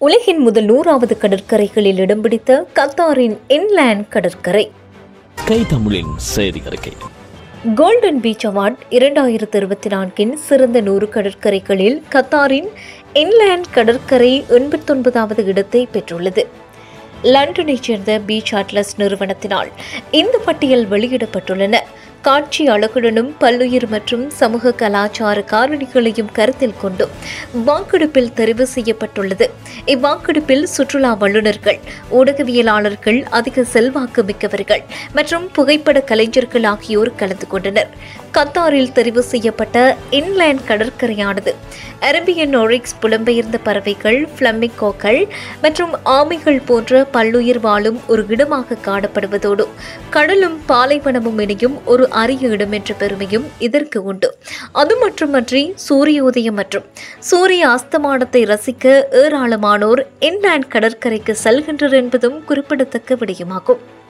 உலகின் முதல் நூறாவது கடற்கரைகளில் இடம் பிடித்த கத்தாரின் இன்லேண்ட் கடற்கரை கை தமிழின் செய்தி அறிக்கை கோல்டன் பீச் அவார்ட் இரண்டாயிரத்து இருபத்தி நான்கின் சிறந்த நூறு கடற்கரைகளில் கத்தாரின் இன்லேண்ட் கடற்கரை எண்பத்தொன்பதாவது இடத்தை பெற்றுள்ளது லண்டனைச் சேர்ந்த பீச் அட்லஸ் நிறுவனத்தினால் இந்த பட்டியல் வெளியிடப்பட்டுள்ளன காட்சி அழகுடனும் பல்லுயிர் மற்றும் சமூக கலாச்சார காரணிகளையும் கருத்தில் கொண்டும் வாக்கெடுப்பில் தெரிவு செய்யப்பட்டுள்ளது இவ்வாக்கெடுப்பில் சுற்றுலா வல்லுநர்கள் ஊடகவியலாளர்கள் அதிக செல்வாக்கு மிக்கவர்கள் மற்றும் புகைப்பட கலைஞர்கள் ஆகியோர் கலந்து கொண்டனர் கத்தாரில் தெரிவு செய்யப்பட்ட இன்லேண்ட் கடற்கரையானது அரபியன் ஒரிக்ஸ் புலம்பெயர்ந்த பறவைகள் பிளமிங்கோக்கள் மற்றும் ஆமைகள் போன்ற பல்லுயிர் வாழும் ஒரு இடமாக காணப்படுவதோடு கடலும் பாலைவனமும் இணையும் ஒரு அரிய இடம் என்ற பெருமையும் இதற்கு உண்டு அது மட்டுமன்றி சூரியோதயம் மற்றும் சூரிய அஸ்தமானத்தை ரசிக்க ஏராளமானோர் இன்லேண்ட் கடற்கரைக்கு செல்கின்றனர் என்பதும் குறிப்பிடத்தக்க விடயமாகும்